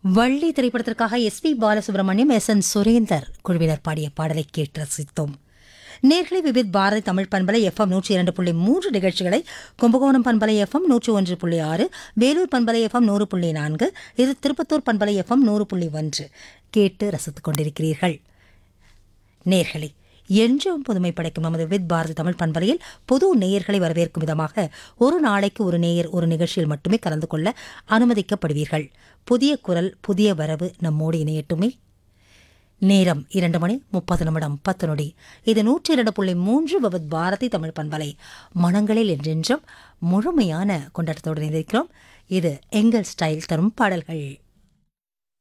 வள்ளி திரைப்படத்திற்காக S P Balasubramaniam S N Surender குழுவினர் பாடிய பாடலை கேட்டு ரசித்தோம் நேர்களை விவித் பாரதி தமிழ் பண்பலை எஃப்எம் நூற்றி இரண்டு புள்ளி மூன்று நிகழ்ச்சிகளை கும்பகோணம் பண்பலை எஃப்எம் நூற்றி ஒன்று புள்ளி ஆறு வேலூர் பண்பலை எஃப்எம் நூறு புள்ளி நான்கு இது திருப்பத்தூர் பண்பலை எஃப்எம் நூறு புள்ளி ஒன்று கேட்டு ரசித்துக் கொண்டிருக்கிறீர்கள் நேர்களை என்றும் புதுமை படைக்கும் நமது வித் பாரதி தமிழ் பண்பலையில் புது நேயர்களை வரவேற்கும் விதமாக ஒரு நாளைக்கு ஒரு நேயர் ஒரு நிகழ்ச்சியில் மட்டுமே கலந்து கொள்ள அனுமதிக்கப்படுவீர்கள் புதிய குரல் புதிய வரவு நம்மோடு இணையட்டுமே நேரம் இரண்டு மணி முப்பது நிமிடம் பத்து நொடி இது நூற்றி இரண்டு புள்ளி மூன்று வித் பாரதி தமிழ் பண்பலை மனங்களில் என்றென்றும் முழுமையான கொண்டாட்டத்தோடு இணைந்திருக்கிறோம் இது எங்கள் ஸ்டைல் தரும் பாடல்கள்